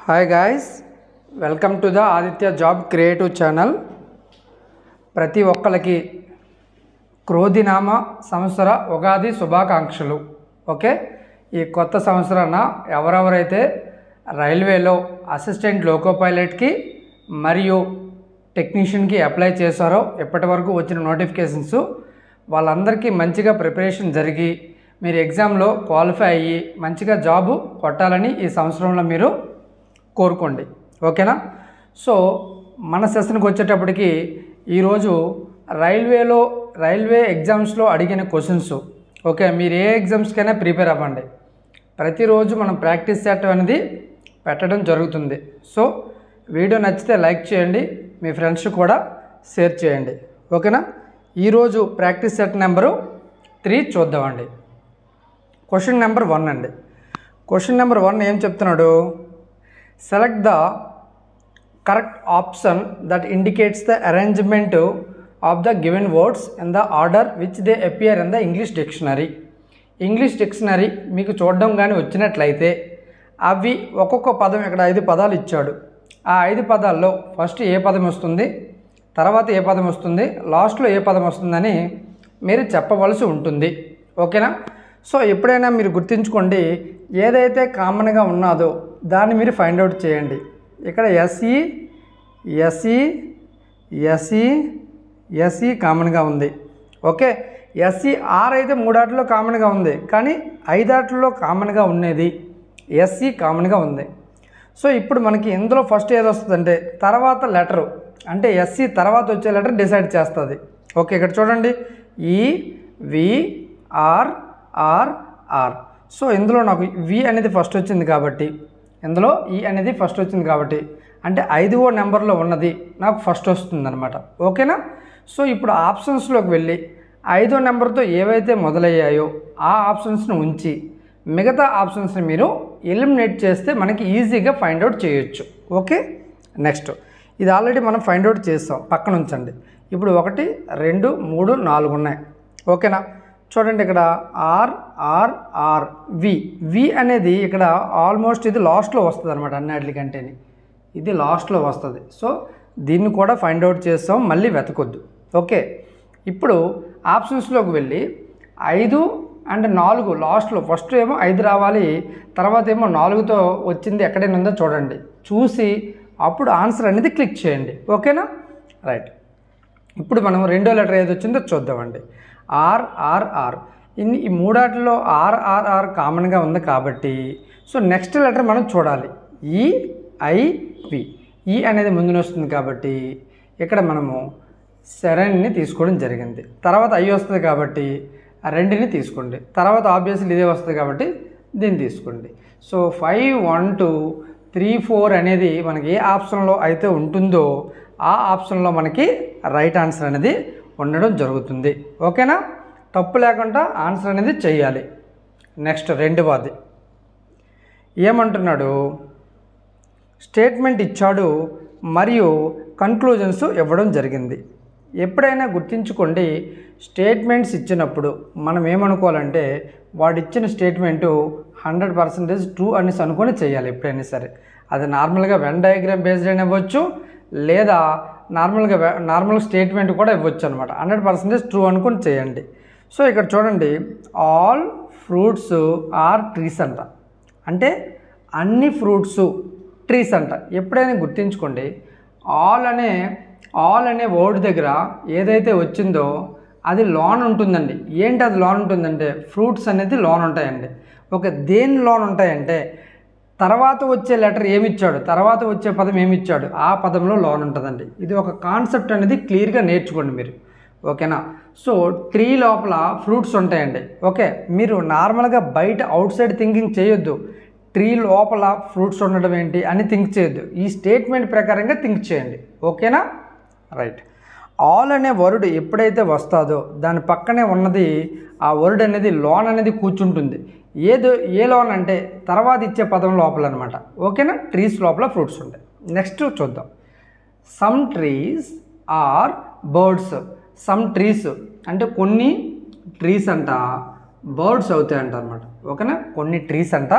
Hi guys welcome to the Aditya job creative channel ప్రతి ఒక్కరికి క్రోధినామ సంవత్సర ఉగాది శుభాకాంక్షలు ఓకే ఈ కొత్త సంవత్సరాన ఎవరెవరైతే రైల్వేలో అసిస్టెంట్ లోకో పైలట్కి మరియు టెక్నీషియన్కి అప్లై చేశారో ఇప్పటి వరకు వచ్చిన నోటిఫికేషన్స్ వాళ్ళందరికీ మంచిగా ప్రిపరేషన్ జరిగి మీరు ఎగ్జామ్లో క్వాలిఫై అయ్యి మంచిగా జాబు కొట్టాలని ఈ సంవత్సరంలో మీరు కోరుకోండి ఓకేనా సో మన సెషన్కి వచ్చేటప్పటికి ఈరోజు రైల్వేలో రైల్వే ఎగ్జామ్స్లో అడిగిన క్వశ్చన్స్ ఓకే మీరు ఏ ఎగ్జామ్స్కైనా ప్రిపేర్ అవ్వండి ప్రతిరోజు మనం ప్రాక్టీస్ చేయటం అనేది పెట్టడం జరుగుతుంది సో వీడియో నచ్చితే లైక్ చేయండి మీ ఫ్రెండ్స్ కూడా షేర్ చేయండి ఓకేనా ఈరోజు ప్రాక్టీస్ సెట్ నెంబరు త్రీ చూద్దామండి క్వశ్చన్ నెంబర్ వన్ అండి క్వశ్చన్ నెంబర్ వన్ ఏం చెప్తున్నాడు select the correct option that indicates the arrangement of the given words in the order which they appear in the English dictionary English dictionary మీకు చూడడం కానీ వచ్చినట్లయితే అవి ఒక్కొక్క పదం ఇక్కడ ఐదు పదాలు ఇచ్చాడు ఆ ఐదు పదాల్లో ఫస్ట్ ఏ పదం వస్తుంది తర్వాత ఏ పదం వస్తుంది లాస్ట్లో ఏ పదం వస్తుందని మీరు చెప్పవలసి ఉంటుంది ఓకేనా సో ఎప్పుడైనా మీరు గుర్తుంచుకోండి ఏదైతే కామన్గా ఉన్నదో దాన్ని మీరు ఫైండ్ అవుట్ చేయండి ఇక్కడ ఎస్ఈ ఎస్ఈ ఎస్ఈ ఎస్ఈ కామన్గా ఉంది ఓకే ఎస్ఈ ఆర్ అయితే మూడాటిలో కామన్గా ఉంది కానీ ఐదాటిలో కామన్గా ఉండేది ఎస్ఈ కామన్గా ఉంది సో ఇప్పుడు మనకి ఇందులో ఫస్ట్ ఏది వస్తుందంటే తర్వాత లెటరు అంటే ఎస్సి తర్వాత వచ్చే లెటర్ డిసైడ్ చేస్తుంది ఓకే ఇక్కడ చూడండి ఈ V R R R so ఇందులో నాకు వి అనేది ఫస్ట్ వచ్చింది కాబట్టి ఇందులో ఈ అనేది ఫస్ట్ వచ్చింది కాబట్టి అంటే ఐదవ నెంబర్లో ఉన్నది నాకు ఫస్ట్ వస్తుంది అనమాట ఓకేనా సో ఇప్పుడు ఆప్షన్స్లోకి వెళ్ళి ఐదో నెంబర్తో ఏవైతే మొదలయ్యాయో ఆ ఆప్షన్స్ని ఉంచి మిగతా ఆప్షన్స్ని మీరు ఎలిమినేట్ చేస్తే మనకి ఈజీగా ఫైండ్ అవుట్ చేయొచ్చు ఓకే నెక్స్ట్ ఇది ఆల్రెడీ మనం ఫైండ్ అవుట్ చేస్తాం పక్కన ఉంచండి ఇప్పుడు ఒకటి రెండు మూడు నాలుగు ఉన్నాయి ఓకేనా చూడండి ఇక్కడ R R R V V అనేది ఇక్కడ ఆల్మోస్ట్ ఇది లాస్ట్లో వస్తుంది అనమాట అన్నిటికంటేని ఇది లాస్ట్లో వస్తుంది సో దీన్ని కూడా ఫైండ్ అవుట్ చేస్తాం మళ్ళీ వెతకొద్దు ఓకే ఇప్పుడు ఆప్షన్స్లోకి వెళ్ళి ఐదు అండ్ నాలుగు లాస్ట్లో ఫస్ట్ ఏమో ఐదు రావాలి తర్వాత ఏమో నాలుగుతో వచ్చింది ఎక్కడైనా ఉందో చూడండి చూసి అప్పుడు ఆన్సర్ అనేది క్లిక్ చేయండి ఓకేనా రైట్ ఇప్పుడు మనం రెండో లెటర్ ఏది వచ్చిందో చూద్దామండి ఆర్ ఆర్ ఆర్ ఇన్ని ఈ మూడాటిలో ఆర్ ఆర్ ఆర్ కామన్గా ఉంది కాబట్టి సో నెక్స్ట్ లెటర్ మనం చూడాలి ఈ ఐ వి ఈ అనేది ముందున వస్తుంది కాబట్టి ఇక్కడ మనము సెరన్ని తీసుకోవడం జరిగింది తర్వాత ఐ వస్తుంది కాబట్టి ఆ రెండుని తీసుకోండి తర్వాత ఆబ్వియస్లీ ఇదే వస్తుంది కాబట్టి దీన్ని తీసుకోండి so five one two three four అనేది మనకి ఏ ఆప్షన్లో అయితే ఉంటుందో ఆ ఆప్షన్లో మనకి రైట్ ఆన్సర్ అనేది ఉండడం జరుగుతుంది ఓకేనా తప్పు లేకుండా ఆన్సర్ అనేది చేయాలి నెక్స్ట్ రెండవది ఏమంటున్నాడు స్టేట్మెంట్ ఇచ్చాడు మరియు కన్క్లూజన్స్ ఇవ్వడం జరిగింది ఎప్పుడైనా గుర్తుంచుకోండి స్టేట్మెంట్స్ ఇచ్చినప్పుడు మనం ఏమనుకోవాలంటే వాడు ఇచ్చిన స్టేట్మెంటు హండ్రెడ్ పర్సెంటేజ్ ట్రూ అనేసి అనుకొని చేయాలి ఎప్పుడైనా సరే అది నార్మల్గా వెన్ డయాగ్రామ్ బేస్డ్ అయినా ఇవ్వచ్చు లేదా నార్మల్గా నార్మల్ స్టేట్మెంట్ కూడా ఇవ్వచ్చు అనమాట హండ్రెడ్ పర్సెంటేజ్ ట్రూ అనుకొని చేయండి సో ఇక్కడ చూడండి ఆల్ ఫ్రూట్స్ ఆర్ ట్రీస్ అంట అంటే అన్ని ఫ్రూట్స్ ట్రీస్ అంట ఎప్పుడైనా గుర్తుంచుకోండి ఆల్ అనే ఆల్ అనే వర్డ్ దగ్గర ఏదైతే వచ్చిందో అది లోన్ ఉంటుందండి ఏంటి అది లోన్ ఉంటుందంటే ఫ్రూట్స్ అనేది లోన్ ఉంటాయండి ఒక దేని లోన్ ఉంటాయంటే తర్వాత వచ్చే లెటర్ ఏమిచ్చాడు తర్వాత వచ్చే పదం ఏమిచ్చాడు ఆ పదంలో లోన్ ఉంటుందండి ఇది ఒక కాన్సెప్ట్ అనేది క్లియర్గా నేర్చుకోండి మీరు ఓకేనా సో ట్రీ లోపల ఫ్రూట్స్ ఉంటాయండి ఓకే మీరు నార్మల్గా బయట అవుట్ సైడ్ థింకింగ్ చేయొద్దు ట్రీ లోపల ఫ్రూట్స్ ఉండడం ఏంటి అని థింక్ చేయొద్దు ఈ స్టేట్మెంట్ ప్రకారంగా థింక్ చేయండి ఓకేనా రైట్ ఆల్ అనే వర్డ్ ఎప్పుడైతే వస్తుందో దాని పక్కనే ఉన్నది ఆ వర్డ్ అనేది లోన్ అనేది కూర్చుంటుంది ఏదో ఏ లోన్ అంటే తర్వాత ఇచ్చే పదం లోపల అనమాట ఓకేనా ట్రీస్ లోపల ఫ్రూట్స్ ఉంటాయి నెక్స్ట్ చూద్దాం some trees are birds some trees అంటే కొన్ని ట్రీస్ అంట బర్డ్స్ అవుతాయి అంట అనమాట ఓకేనా కొన్ని ట్రీస్ అంట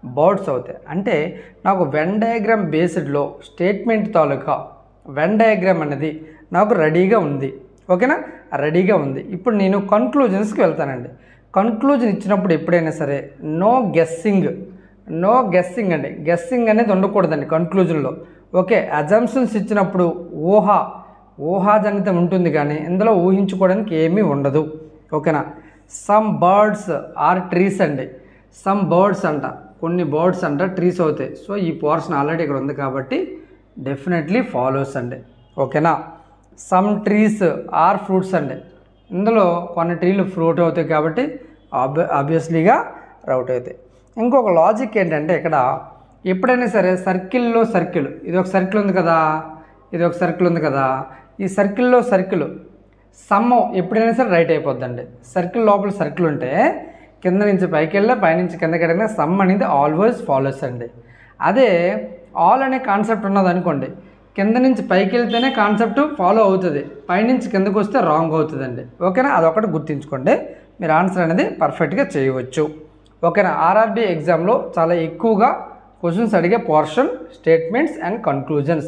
బర్డ్స్ అవుతాయి అంటే నాకు వెన్ డయాగ్రామ్ బేస్డ్లో స్టేట్మెంట్ తాలూకా వెన్ డయాగ్రామ్ అనేది నాకు రెడీగా ఉంది ఓకేనా రెడీగా ఉంది ఇప్పుడు నేను కన్క్లూజన్స్కి వెళ్తానండి కన్క్లూజన్ ఇచ్చినప్పుడు ఎప్పుడైనా సరే నో గెస్సింగ్ నో గెస్సింగ్ అండి గెస్సింగ్ అనేది ఉండకూడదండి కన్క్లూజన్లో ఓకే అజంప్షన్స్ ఇచ్చినప్పుడు ఊహ ఊహాజనితం ఉంటుంది కానీ ఇందులో ఊహించుకోవడానికి ఏమీ ఉండదు ఓకేనా సమ్ బర్డ్స్ ఆర్ ట్రీస్ అండి సమ్ బర్డ్స్ అంట కొన్ని బర్డ్స్ అంట ట్రీస్ అవుతాయి సో ఈ పోర్షన్ ఆల్రెడీ ఇక్కడ ఉంది కాబట్టి డెఫినెట్లీ ఫాలోస్ అండి ఓకేనా సమ్ ట్రీస్ ఆర్ ఫ్రూట్స్ అండి ఇందులో కొన్ని ట్రీలు ఫ్రూట్ అవుతాయి కాబట్టి ఆబ్వి ఆబ్వియస్లీగా రౌట్ అవుతాయి ఇంకొక లాజిక్ ఏంటంటే ఇక్కడ ఎప్పుడైనా సరే సర్కిల్లో సర్కిల్ ఇది ఒక సర్కిల్ ఉంది కదా ఇది ఒక సర్కిల్ ఉంది కదా ఈ సర్కిల్లో సర్కిల్ సమ్ ఎప్పుడైనా సరే రైట్ అయిపోద్దండి సర్కిల్ లోపల సర్కిల్ ఉంటే కింద నుంచి పైకి వెళ్ళా పైనుంచి కిందకి వెళ్ళినా సమ్ అనేది ఆల్వేస్ ఫాలోస్ అండి అదే ఆల్ అనే కాన్సెప్ట్ ఉన్నది అనుకోండి కింద నుంచి పైకి వెళ్తేనే కాన్సెప్ట్ ఫాలో అవుతుంది పైనుంచి కిందకు వస్తే రాంగ్ అవుతుందండి ఓకేనా అదొకటి గుర్తుంచుకోండి మీరు ఆన్సర్ అనేది పర్ఫెక్ట్గా చేయవచ్చు ఓకేనా ఆర్ఆర్బి ఎగ్జామ్లో చాలా ఎక్కువగా క్వశ్చన్స్ అడిగే portion statements and conclusions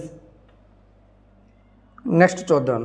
next చూద్దాం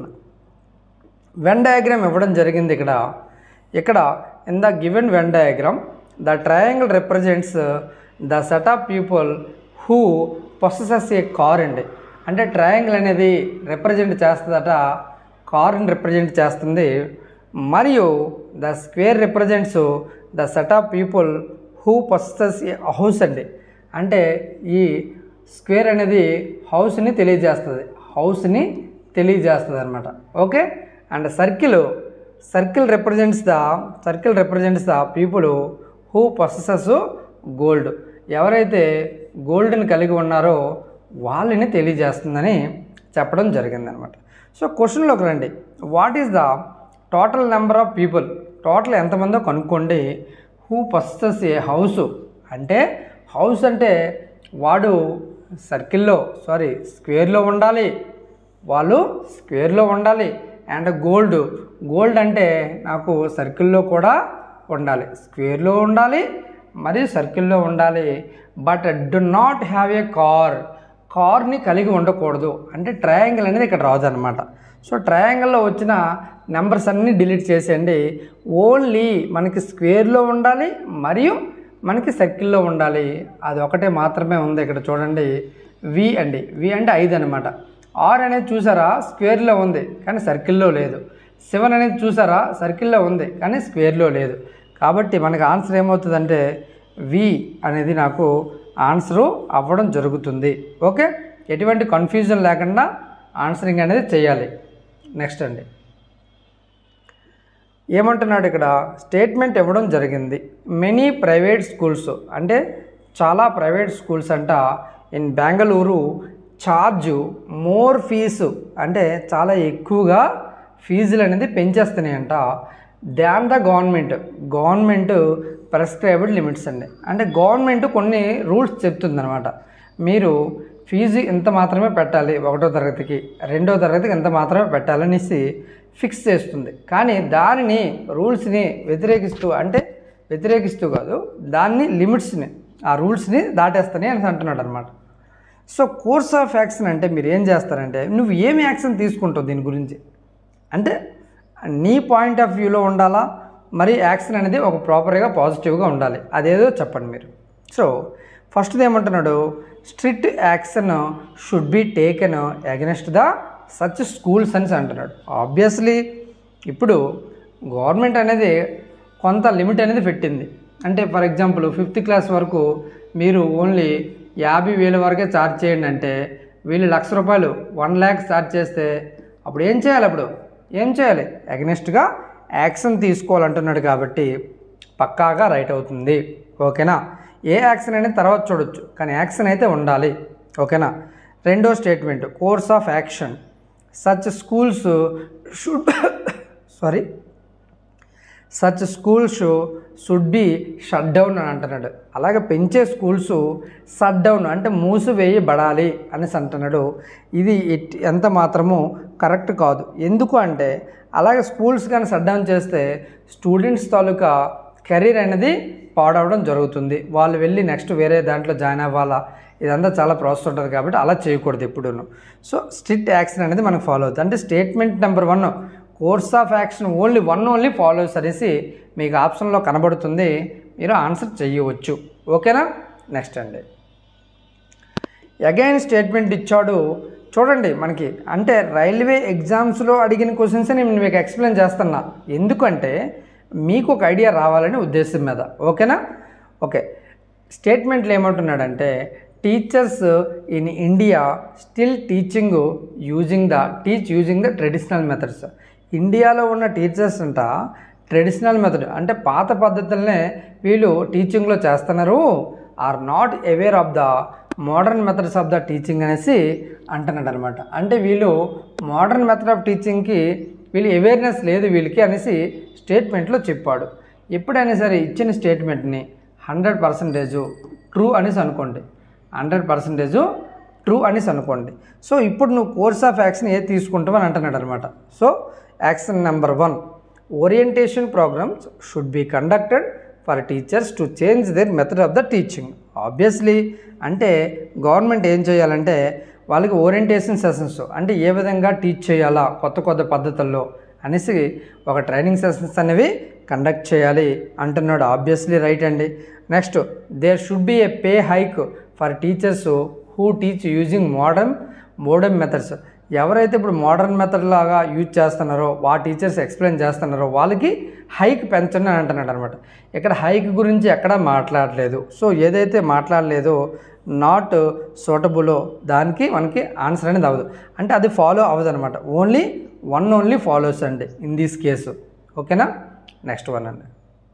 వెన్ డయాగ్రామ్ ఇవ్వడం జరిగింది ఇక్కడ ఇక్కడ in the given Venn diagram the triangle represents the set of people who possesses a car అండి అంటే ట్రయాంగిల్ అనేది రిప్రజెంట్ చేస్తుందట కార్ని రిప్రజెంట్ చేస్తుంది మరియు the square represents the set of people who possesses a house అండి అంటే ఈ స్క్వేర్ అనేది హౌస్ని తెలియజేస్తుంది హౌస్ని తెలియజేస్తుంది అనమాట okay and circle circle represents the circle represents the people who possesses gold ఎవరైతే గోల్డ్ని కలిగి ఉన్నారో వాళ్ళని తెలియజేస్తుందని చెప్పడం జరిగిందనమాట సో క్వశ్చన్లోకి రండి what is the total number of people total ఎంతమందో కనుక్కోండి హూ పొసెసెస్ ఏ హౌస్ అంటే హౌస్ అంటే వాడు సర్కిల్లో సారీ స్క్వేర్లో ఉండాలి వాళ్ళు స్క్వేర్లో ఉండాలి అండ్ గోల్డ్ గోల్డ్ అంటే నాకు సర్కిల్లో కూడా ఉండాలి స్క్వేర్లో ఉండాలి మరియు సర్కిల్లో ఉండాలి but do not have a car కార్ని కలిగి ఉండకూడదు అంటే ట్రయాంగిల్ అనేది ఇక్కడ రాదు అనమాట సో ట్రయాంగిల్లో వచ్చిన నెంబర్స్ అన్నీ డిలీట్ చేసేయండి ఓన్లీ మనకి స్క్వేర్లో ఉండాలి మరియు మనకి సర్కిల్లో ఉండాలి అది ఒకటే మాత్రమే ఉంది ఇక్కడ చూడండి వి అండి వి అంటే ఐదు అనమాట ఆర్ అనేది చూసారా స్క్వేర్లో ఉంది కానీ సర్కిల్లో లేదు సెవెన్ అనేది చూసారా సర్కిల్లో ఉంది కానీ స్క్వేర్లో లేదు కాబట్టి మనకి ఆన్సర్ ఏమవుతుందంటే వి అనేది నాకు ఆన్సరు అవ్వడం జరుగుతుంది ఓకే ఎటువంటి కన్ఫ్యూజన్ లేకుండా ఆన్సరింగ్ అనేది చేయాలి నెక్స్ట్ అండి ఏమంటున్నాడు ఇక్కడ స్టేట్మెంట్ ఇవ్వడం జరిగింది మెనీ ప్రైవేట్ స్కూల్స్ అంటే చాలా ప్రైవేట్ స్కూల్స్ అంట in Bengaluru charge more fee అంటే చాలా ఎక్కువగా ఫీజులు అనేది పెంచేస్తున్నాయంట than the government government prescribed limits అండి అంటే గవర్నమెంట్ కొన్ని రూల్స్ చెప్తుందనమాట మీరు ఫీజు ఇంత మాత్రమే పెట్టాలి ఒకటో తరగతికి రెండో తరగతికి ఇంత మాత్రమే పెట్టాలనేసి ఫిక్స్ చేస్తుంది కానీ దానిని రూల్స్ని వ్యతిరేకిస్తూ అంటే వ్యతిరేకిస్తూ కాదు దాన్ని లిమిట్స్ని ఆ రూల్స్ని దాటేస్తాని అని అంటున్నాడు అనమాట సో కోర్స్ ఆఫ్ యాక్షన్ అంటే మీరు ఏం చేస్తారంటే నువ్వు ఏమి యాక్షన్ తీసుకుంటావు దీని గురించి అంటే నీ పాయింట్ ఆఫ్ వ్యూలో ఉండాలా మరి యాక్షన్ అనేది ఒక ప్రాపర్గా పాజిటివ్గా ఉండాలి అదేదో చెప్పండి మీరు సో ఫస్ట్ది ఏమంటున్నాడు strict action should be taken against the such schools అని అంటున్నాడు ఆబ్వియస్లీ ఇప్పుడు గవర్నమెంట్ అనేది కొంత లిమిట్ అనేది పెట్టింది అంటే ఫర్ ఎగ్జాంపుల్ ఫిఫ్త్ క్లాస్ వరకు మీరు ఓన్లీ యాభై వేల వరకే ఛార్జ్ చేయండి అంటే వీళ్ళు లక్ష రూపాయలు వన్ ల్యాక్ ఛార్జ్ చేస్తే అప్పుడు ఏం చేయాలి అప్పుడు ఏం చేయాలి అగెనెస్ట్గా యాక్షన్ తీసుకోవాలంటున్నాడు కాబట్టి పక్కాగా రైట్ అవుతుంది ఓకేనా ఏ యాక్షన్ అనేది తర్వాత చూడొచ్చు కానీ యాక్షన్ అయితే ఉండాలి ఓకేనా రెండో statement course of action such schools should sorry such schools should be shut down అని అంటున్నాడు అలాగే పెంచే స్కూల్స్ షట్ డౌన్ అంటే మూసివేయబడాలి అనేసి అంటున్నాడు ఇది ఎట్- ఎంత మాత్రము కరెక్ట్ కాదు ఎందుకు అంటే అలాగే స్కూల్స్ కానీ షట్ డౌన్ చేస్తే స్టూడెంట్స్ తాలూకా కెరీర్ అనేది పాడవడం జరుగుతుంది వాళ్ళు వెళ్ళి నెక్స్ట్ వేరే దాంట్లో జాయిన్ అవ్వాలా ఇదంతా చాలా ప్రాసెస్ ఉంటుంది కాబట్టి అలా చేయకూడదు ఎప్పుడూను సో స్ట్రిక్ట్ యాక్షన్ అనేది మనకు ఫాలో అవుతుంది అంటే statement number one course of action only one only follows అనేసి మీకు ఆప్షన్లో కనబడుతుంది మీరు ఆన్సర్ చేయవచ్చు ఓకేనా నెక్స్ట్ అండి అగైన్ స్టేట్మెంట్ ఇచ్చాడు చూడండి మనకి అంటే రైల్వే ఎగ్జామ్స్లో అడిగిన క్వశ్చన్స్ నేను మీకు ఎక్స్ప్లెయిన్ చేస్తున్నా ఎందుకంటే మీకు ఒక ఐడియా రావాలని ఉద్దేశం మీద ఓకేనా ఓకే స్టేట్మెంట్లు ఏమంటున్నాడంటే teachers in India still teaching using the teach using the traditional methods ఇండియాలో ఉన్న టీచర్స్ అంట ట్రెడిషనల్ మెథడ్ అంటే పాత పద్ధతులనే వీళ్ళు టీచింగ్లో చేస్తున్నారు are not aware of the modern methods of the teaching అనేసి అంటున్నాడు అనమాట అంటే వీళ్ళు మోడర్న్ మెథడ్ ఆఫ్ టీచింగ్కి వీళ్ళు అవేర్నెస్ లేదు వీళ్ళకి అనేసి స్టేట్మెంట్లో చెప్పాడు ఎప్పుడైనా సరే ఇచ్చిన స్టేట్మెంట్ని హండ్రెడ్ పర్సంటేజ్ ట్రూ అనేసి అనుకోండి హండ్రెడ్ పర్సంటేజ్ ట్రూ అనేసి అనుకోండి సో ఇప్పుడు నువ్వు కోర్స్ ఆఫ్ యాక్షన్ ఏది తీసుకుంటావు అని అంటున్నాడు అనమాట so action number one orientation programmes should be conducted for teachers to change their method of the teaching obviously అంటే గవర్నమెంట్ ఏం చేయాలంటే వాళ్ళకి ఓరియంటేషన్ సెషన్స్ అంటే ఏ విధంగా టీచ్ చేయాలా కొత్త కొత్త పద్ధతుల్లో అనేసి ఒక ట్రైనింగ్ సెషన్స్ అనేవి కండక్ట్ చేయాలి అంటున్నాడు ఆబ్వియస్లీ రైట్ అండి next there should be a pay hike for teachers who teach using modern modern methods ఎవరైతే ఇప్పుడు మోడర్న్ మెథడ్ లాగా యూజ్ చేస్తున్నారో ఆ టీచర్స్ ఎక్స్ప్లెయిన్ చేస్తున్నారో వాళ్ళకి హైక్ పెంచండి అని అంటున్నాడు అనమాట ఇక్కడ హైక్ గురించి ఎక్కడా మాట్లాడలేదు సో ఏదైతే మాట్లాడలేదో నాట్ సూటబుల్ దానికి మనకి ఆన్సర్ అనేది అవ్వదు అంటే అది ఫాలో అవ్వదు అనమాట ఓన్లీ వన్ ఓన్లీ ఫాలోస్ అండి ఇన్ దిస్ కేసు ఓకేనా నెక్స్ట్ వన్ అండి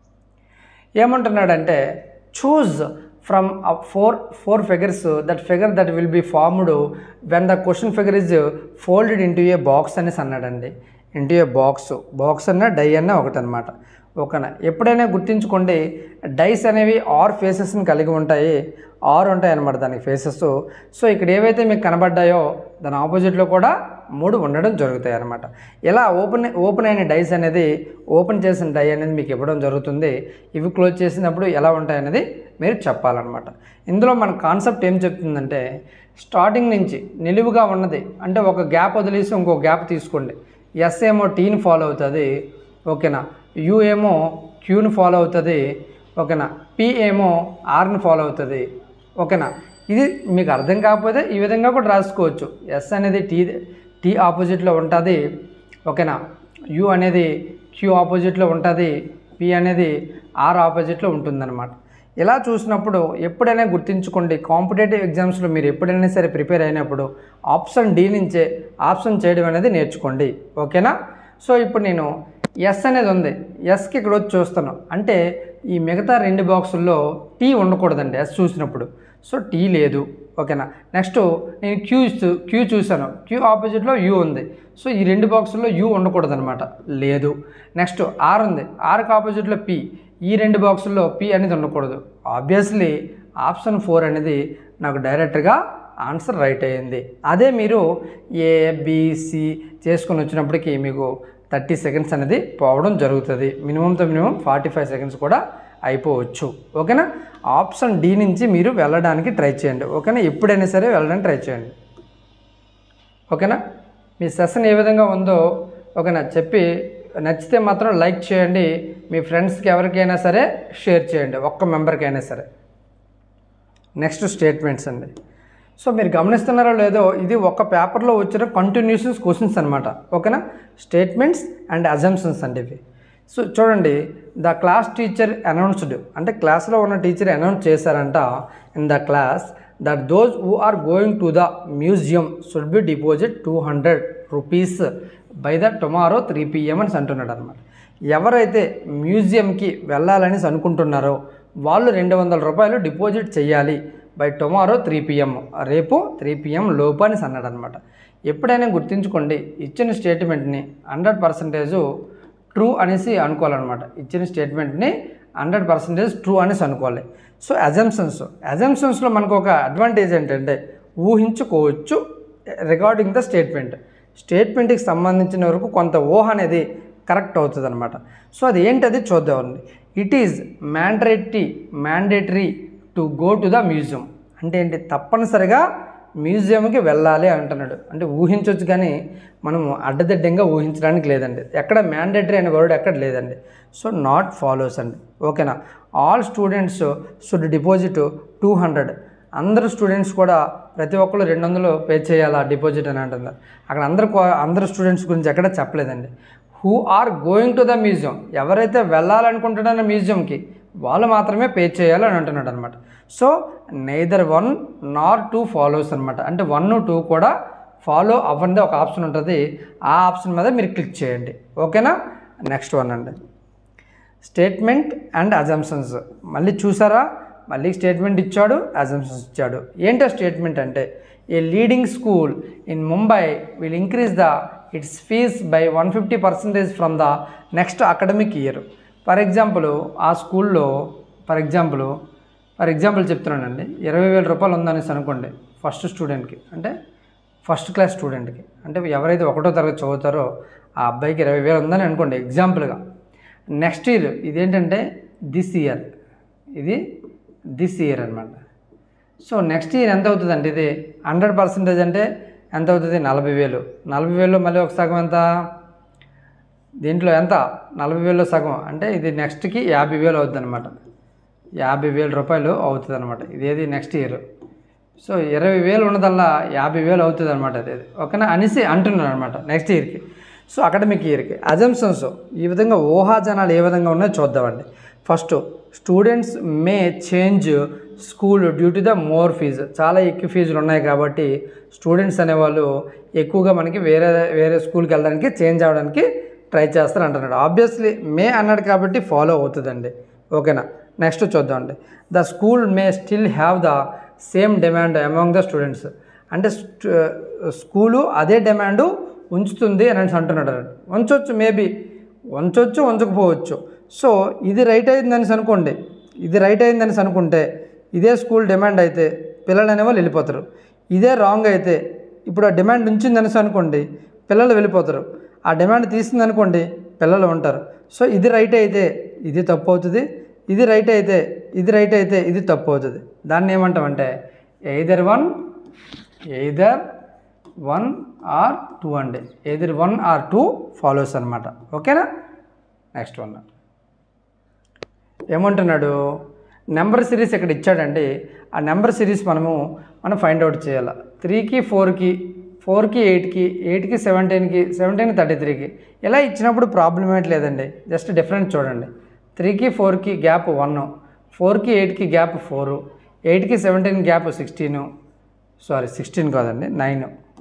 ఏమంటున్నాడంటే choose from four four figures that figure that will be formed when the question figure is folded into a box అనేసి అన్నాడండి ఇంటూ ఏ బాక్స్ బాక్స్ అన్న die అన్న ఒకటి అనమాట ఓకేనా ఎప్పుడైనా గుర్తుంచుకోండి డైస్ అనేవి ఆర్ ఫేసెస్ని కలిగి ఉంటాయి ఆర్ ఉంటాయి అన్నమాట దానికి ఫేసెస్ సో ఇక్కడ ఏవైతే మీకు కనబడ్డాయో దాని ఆపోజిట్లో కూడా మూడు ఉండడం జరుగుతాయి అన్నమాట ఇలా ఓపెన్ ఓపెన్ అయిన డైస్ అనేది ఓపెన్ చేసిన డై అనేది మీకు ఇవ్వడం జరుగుతుంది ఇవి క్లోజ్ చేసినప్పుడు ఎలా ఉంటాయి అనేది మీరు చెప్పాలన్నమాట ఇందులో మన కాన్సెప్ట్ ఏం చెప్తుందంటే స్టార్టింగ్ నుంచి నిలువుగా ఉన్నది అంటే ఒక గ్యాప్ వదిలేసి ఇంకో గ్యాప్ తీసుకోండి ఎస్ ఏమో టీని ఫాలో అవుతుంది ఓకేనా యు ఏమో క్యూని ఫాలో అవుతుంది ఓకేనా పి ఏమో ఆర్ని ఫాలో అవుతుంది ఓకేనా ఇది మీకు అర్థం కాకపోతే ఈ విధంగా కూడా రాసుకోవచ్చు ఎస్ అనేది టీ టీ ఆపోజిట్లో ఉంటుంది ఓకేనా యు అనేది క్యూ ఆపోజిట్లో ఉంటుంది పి అనేది ఆర్ ఆపోజిట్లో ఉంటుందన్నమాట ఇలా చూసినప్పుడు ఎప్పుడైనా గుర్తుంచుకోండి కాంపిటేటివ్ ఎగ్జామ్స్లో మీరు ఎప్పుడైనా సరే ప్రిపేర్ అయినప్పుడు ఆప్షన్ డి నుంచే ఆప్షన్ చేయడం అనేది నేర్చుకోండి ఓకేనా సో ఇప్పుడు నేను ఎస్ అనేది ఉంది ఎస్కి ఇక్కడ వచ్చి చూస్తాను అంటే ఈ మిగతా రెండు బాక్సుల్లో టీ ఉండకూడదండి ఎస్ చూసినప్పుడు సో టీ లేదు ఓకేనా నెక్స్ట్ నేను క్యూ చూ- క్యూ చూశాను క్యూ ఆపోజిట్లో యూ ఉంది సో ఈ రెండు బాక్సుల్లో యూ ఉండకూడదనమాట లేదు నెక్స్ట్ ఆర్ ఉంది ఆర్కి ఆపోజిట్లో పి ఈ రెండు బాక్సుల్లో పి అనేది ఉండకూడదు ఆబ్వియస్లీ ఆప్షన్ ఫోర్ అనేది నాకు డైరెక్ట్గా ఆన్సర్ రైట్ అయ్యింది అదే మీరు ఏ బిసి చేసుకొని వచ్చినప్పటికీ మీకు థర్టీ సెకండ్స్ అనేది పోవడం జరుగుతుంది మినిమంతో మినిమం ఫార్టీ ఫైవ్ సెకండ్స్ కూడా అయిపోవచ్చు ఓకేనా ఆప్షన్ డి నుంచి మీరు వెళ్ళడానికి ట్రై చేయండి ఓకేనా ఎప్పుడైనా సరే వెళ్ళడానికి ట్రై చేయండి ఓకేనా మీ సెషన్ ఏ విధంగా ఉందో ఓకేనా చెప్పి నచ్చితే మాత్రం లైక్ చేయండి మీ ఫ్రెండ్స్కి ఎవరికైనా సరే షేర్ చేయండి ఒక్క మెంబర్కైనా సరే నెక్స్ట్ స్టేట్మెంట్స్ అండి సో మీరు గమనిస్తున్నారో లేదో ఇది ఒక పేపర్లో వచ్చిన కంటిన్యూషన్స్ క్వశ్చన్స్ అనమాట ఓకేనా స్టేట్మెంట్స్ అండ్ అజంప్షన్స్ అండి ఇవి సో చూడండి ద క్లాస్ టీచర్ అనౌన్స్డ్ అంటే క్లాస్లో ఉన్న టీచర్ అనౌన్స్ చేశారంట in the class that those who are going to the museum should be deposit two hundred rupees by the tomorrow three PM అని అంటున్నాడు అనమాట ఎవరైతే మ్యూజియంకి వెళ్ళాలని అనుకుంటున్నారో వాళ్ళు రెండు వందల రూపాయలు డిపాజిట్ చేయాలి బై టుమారో త్రీ పిఎం రేపు త్రీ పిఎం లోపు అని అన్నాడు అనమాట ఎప్పుడైనా గుర్తుంచుకోండి ఇచ్చిన స్టేట్మెంట్ని హండ్రెడ్ పర్సెంటేజు ట్రూ అనేసి అనుకోవాలన్నమాట ఇచ్చిన స్టేట్మెంట్ని హండ్రెడ్ పర్సెంటేజ్ ట్రూ అనేసి అనుకోవాలి సో అజంప్షన్స్ అజంప్షన్స్లో మనకు ఒక అడ్వాంటేజ్ ఏంటంటే ఊహించుకోవచ్చు రిగార్డింగ్ ద స్టేట్మెంట్ స్టేట్మెంట్కి సంబంధించిన వరకు కొంత ఊహ అనేది కరెక్ట్ అవుతుంది అనమాట సో అది ఏంటది చూద్దామండి it is mandatory mandatory to go to the museum అంటే ఏంటి తప్పనిసరిగా మ్యూజియంకి వెళ్ళాలి అంటున్నాడు అంటే ఊహించవచ్చు కానీ మనము అడ్డదిడ్డంగా ఊహించడానికి లేదండి ఎక్కడ మ్యాండేటరీ అనే వర్డ్ ఎక్కడ లేదండి సో నాట్ ఫాలోస్ అండి ఓకేనా all students should deposit two hundred అందరు స్టూడెంట్స్ కూడా ప్రతి ఒక్కరు రెండు వందలు పే చేయాలా డిపాజిట్ అని అంటున్నారు అక్కడ అందరు కో- అందరు స్టూడెంట్స్ గురించి ఎక్కడ చెప్పలేదండి who are going to the museum ఎవరైతే వెళ్ళాలనుకుంటున్నారో మ్యూజియంకి వాళ్ళు మాత్రమే పే చేయాలి అని అంటున్నాడు అనమాట so neither one nor two follows అనమాట అంటే వన్ టూ కూడా ఫాలో అవ్వండి ఒక ఆప్షన్ ఉంటుంది ఆ ఆప్షన్ మీద మీరు క్లిక్ చేయండి ఓకేనా నెక్స్ట్ వన్ అండి స్టేట్మెంట్ అండ్ అజంప్షన్స్ మళ్ళీ చూసారా మళ్ళీ స్టేట్మెంట్ ఇచ్చాడు అజంప్షన్స్ ఇచ్చాడు ఏంటో స్టేట్మెంట్ అంటే a leading school in Mumbai will increase the its fees by one fifty percentage from the next academic year for example ఆ స్కూల్లో ఫర్ ఎగ్జాంపుల్ ఫర్ ఎగ్జాంపుల్ చెప్తున్నానండి ఇరవై వేల రూపాయలు ఉందనేసి అనుకోండి ఫస్ట్ స్టూడెంట్కి అంటే ఫస్ట్ క్లాస్ స్టూడెంట్కి అంటే ఎవరైతే ఒకటో తరగతి చదువుతారో ఆ అబ్బాయికి ఇరవై వేలు ఉందని అనుకోండి ఎగ్జాంపుల్గా నెక్స్ట్ ఇయర్ ఇదేంటంటే దిస్ ఇయర్ ఇది దిస్ ఇయర్ అనమాట సో నెక్స్ట్ ఇయర్ ఎంత అవుతుందండి ఇది హండ్రెడ్ పర్సెంటేజ్ అంటే ఎంత అవుతుంది నలభై వేలు నలభై వేలు మళ్ళీ ఒక సగం ఎంత దీంట్లో ఎంత నలభై వేలు సగం అంటే ఇది నెక్స్ట్కి యాభై వేలు అవుతుంది అనమాట యాభై వేల రూపాయలు అవుతుంది అనమాట ఇదేది నెక్స్ట్ ఇయర్ సో ఇరవై వేలు ఉన్నదల్లా యాభై వేలు అవుతుంది అనమాట అది ఓకేనా అనేసి అంటున్నాను అనమాట నెక్స్ట్ ఇయర్కి సో అకాడమిక్ ఇయర్కి అజంప్షన్స్ ఈ విధంగా ఊహాజనాలు ఏ విధంగా ఉన్నాయో చూద్దామండి first students may change school due to the more fee చాలా ఎక్కువ ఫీజులు ఉన్నాయి కాబట్టి స్టూడెంట్స్ అనేవాళ్ళు ఎక్కువగా మనకి వేరే వేరే స్కూల్కి వెళ్ళడానికి చేంజ్ అవ్వడానికి ట్రై చేస్తారు అంటున్నాడు ఆబ్వియస్లీ మే అన్నాడు కాబట్టి ఫాలో అవుతుందండి ఓకేనా నెక్స్ట్ చూద్దామండి the school may still have the same demand among the students అంటే స్టూ- స్కూలు అదే డిమాండ్ ఉంచుతుంది అని అంటున్నాడు ఉంచవచ్చు మేబీ ఉంచవచ్చు ఉంచకపోవచ్చు సో ఇది రైట్ అయిందని అనుకోండి ఇది రైట్ అయిందని అనుకుంటే ఇదే స్కూల్ డిమాండ్ అయితే పిల్లలు అనేవాళ్ళు వెళ్ళిపోతారు ఇదే రాంగ్ అయితే ఇప్పుడు ఆ డిమాండ్ ఉంచిందని అనుకోండి పిల్లలు వెళ్ళిపోతారు ఆ డిమాండ్ తీసింది అనుకోండి పిల్లలు ఉంటారు సో ఇది రైట్ అయితే ఇది తప్పు అవుతుంది ఇది రైట్ అయితే ఇది రైట్ అయితే ఇది తప్పు అవుతుంది దాన్ని ఏమంటామంటే either one either one or two అండి either one or two follows అనమాట ఓకేనా నెక్స్ట్ వన్ ఏమంటున్నాడు నెంబర్ సిరీస్ ఇక్కడ ఇచ్చాడండి ఆ నెంబర్ సిరీస్ మనము మనం ఫైండ్ అవుట్ చేయాలి త్రీకి ఫోర్కి ఫోర్కి ఎయిట్కి ఎయిట్కి సెవెంటీన్కి సెవెంటీన్కి థర్టీ త్రీకి ఇలా ఇచ్చినప్పుడు ప్రాబ్లం ఏంటి లేదండి జస్ట్ డిఫరెన్స్ చూడండి త్రీకి ఫోర్కి గ్యాప్ వన్ ఫోర్కి ఎయిట్కి గ్యాప్ ఫోరు ఎయిట్కి seventeen gap sixteen sorry sixteen కాదండి నైన్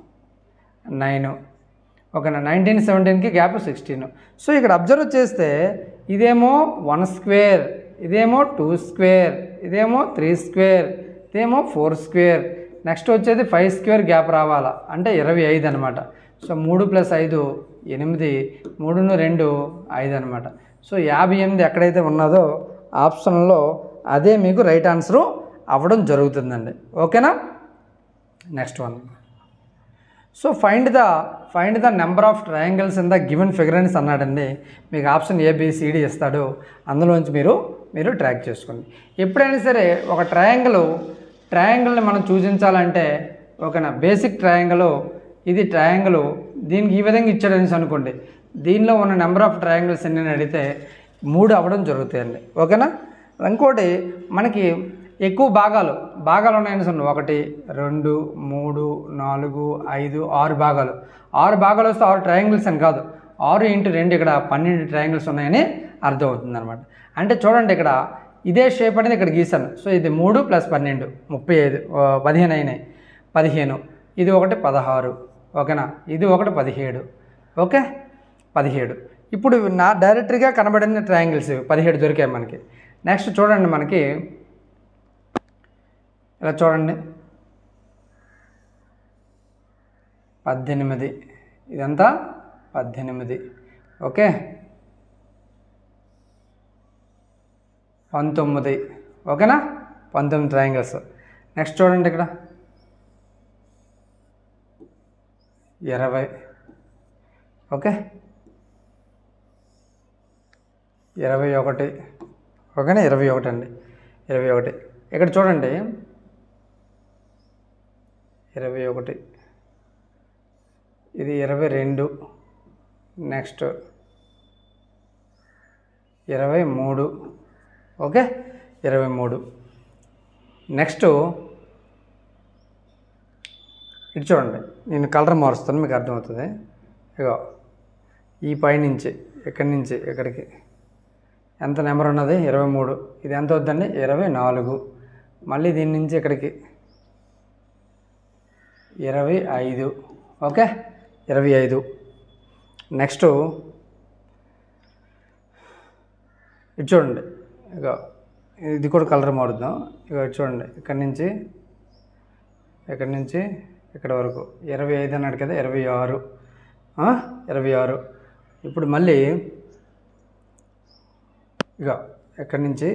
నైన్ ఓకేనా నైన్టీన్ సెవెంటీన్కి గ్యాప్ సిక్స్టీన్ సో ఇక్కడ అబ్జర్వ్ చేస్తే ఇదేమో వన్ స్క్వేర్ ఇదేమో టూ స్క్వేర్ ఇదేమో త్రీ స్క్వేర్ ఇదేమో ఫోర్ స్క్వేర్ నెక్స్ట్ వచ్చేది ఫైవ్ స్క్వేర్ గ్యాప్ రావాలా అంటే ఇరవై ఐదు అనమాట సో మూడు ప్లస్ ఐదు ఎనిమిది మూడును రెండు ఐదు అనమాట సో యాభై ఎనిమిది ఎక్కడైతే ఉన్నదో ఆప్షన్లో అదే మీకు రైట్ ఆన్సరు అవ్వడం జరుగుతుందండి ఓకేనా next one so find the find the number of triangles in the given figures అన్నాడండి మీకు ఆప్షన్ ఏబిసిడి ఇస్తాడు అందులోంచి మీరు మీరు ట్రాక్ చేసుకోండి ఎప్పుడైనా సరే ఒక ట్రయాంగిల్ ట్రయాంగిల్ని మనం సూచించాలంటే ఓకేనా బేసిక్ ట్రయాంగిల్ ఇది ట్రయాంగిల్ దీనికి ఈ విధంగా ఇచ్చాడని అనుకోండి దీనిలో ఉన్న నెంబర్ ఆఫ్ ట్రయాంగిల్స్ ఎన్ని అని అడిగితే మూడు అవ్వడం జరుగుతాయండి ఓకేనా ఇంకోటి మనకి ఎక్కువ భాగాలు భాగాలు ఉన్నాయని చూడండి ఒకటి రెండు మూడు నాలుగు ఐదు ఆరు భాగాలు ఆరు భాగాలు వస్తే ఆరు ట్రయాంగిల్స్ అని కాదు ఆరు ఇంటూ రెండు ఇక్కడ పన్నెండు ట్రయాంగిల్స్ ఉన్నాయని అర్థమవుతుంది అనమాట అంటే చూడండి ఇక్కడ ఇదే షేప్ అనేది ఇక్కడ గీసాను సో ఇది మూడు ప్లస్ పన్నెండు ముప్పై ఐదు ఆ, పదిహేను అయినాయి పదిహేను ఇది ఒకటి పదహారు ఓకేనా ఇది ఒకటి పదిహేడు ఓకే పదిహేడు ఇప్పుడు నా డైరెక్ట్గా కనబడిన ట్రయాంగిల్స్ ఇవి. పదిహేడు దొరికాయి మనకి నెక్స్ట్ చూడండి మనకి ఇలా చూడండి పద్దెనిమిది ఇదంతా పద్దెనిమిది ఓకే పంతొమ్మిది ఓకేనా పంతొమ్మిది ట్రయాంగిల్స్ నెక్స్ట్ చూడండి ఇక్కడ ఇరవై ఓకే ఇరవై ఒకటి ఓకేనా ఇరవై ఒకటి అండి ఇరవై ఒకటి ఇక్కడ చూడండి ఇరవై ఒకటి ఇది ఇరవై రెండు నెక్స్ట్ ఇరవై మూడు ఓకే ఇరవై మూడు నెక్స్ట్ ఇటు చూడండి నేను కలర్ మారుస్తాను మీకు అర్థమవుతుంది ఇగో ఈ పైనుంచి ఇక్కడి నుంచి ఇక్కడికి ఎంత నెంబర్ ఉన్నది ఇరవై మూడు ఇది ఎంత వద్దండి ఇరవై నాలుగు మళ్ళీ దీని నుంచి ఇక్కడికి ఇరవై ఐదు ఓకే ఇరవై ఐదు నెక్స్ట్ ఇది చూడండి ఇక ఇది కూడా కలర్ మారుద్దాం ఇక ఇది చూడండి ఇక్కడి నుంచి ఇక్కడి నుంచి ఇక్కడ వరకు ఇరవై ఐదు అన్నాడు కదా ఇరవై ఆరు ఆ? ఇరవై ఆరు ఇప్పుడు మళ్ళీ ఇక ఇక్కడి నుంచి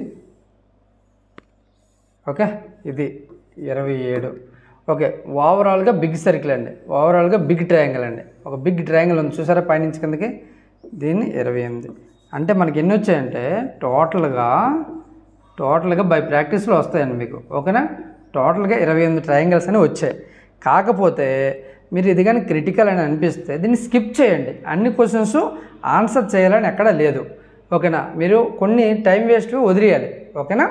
ఓకే ఇది ఇరవై ఏడు ఓకే ఓవరాల్గా బిగ్ సర్కిల్ అండి ఓవరాల్గా బిగ్ ట్రయాంగిల్ అండి ఒక బిగ్ ట్రయాంగిల్ ఉంది చూసారా పైనుంచి కిందకి దీన్ని ఇరవై ఎనిమిది అంటే మనకి ఎన్ని వచ్చాయంటే టోటల్గా టోటల్గా బై ప్రాక్టీస్లో వస్తాయండి మీకు ఓకేనా టోటల్గా ఇరవై ఎనిమిది ట్రయాంగిల్స్ అని వచ్చాయి కాకపోతే మీరు ఇది కానీ క్రిటికల్ అని అనిపిస్తే దీన్ని స్కిప్ చేయండి అన్ని క్వశ్చన్స్ ఆన్సర్ చేయాలని ఎక్కడ లేదు ఓకేనా మీరు కొన్ని టైం వేస్ట్ వదిలేయాలి ఓకేనా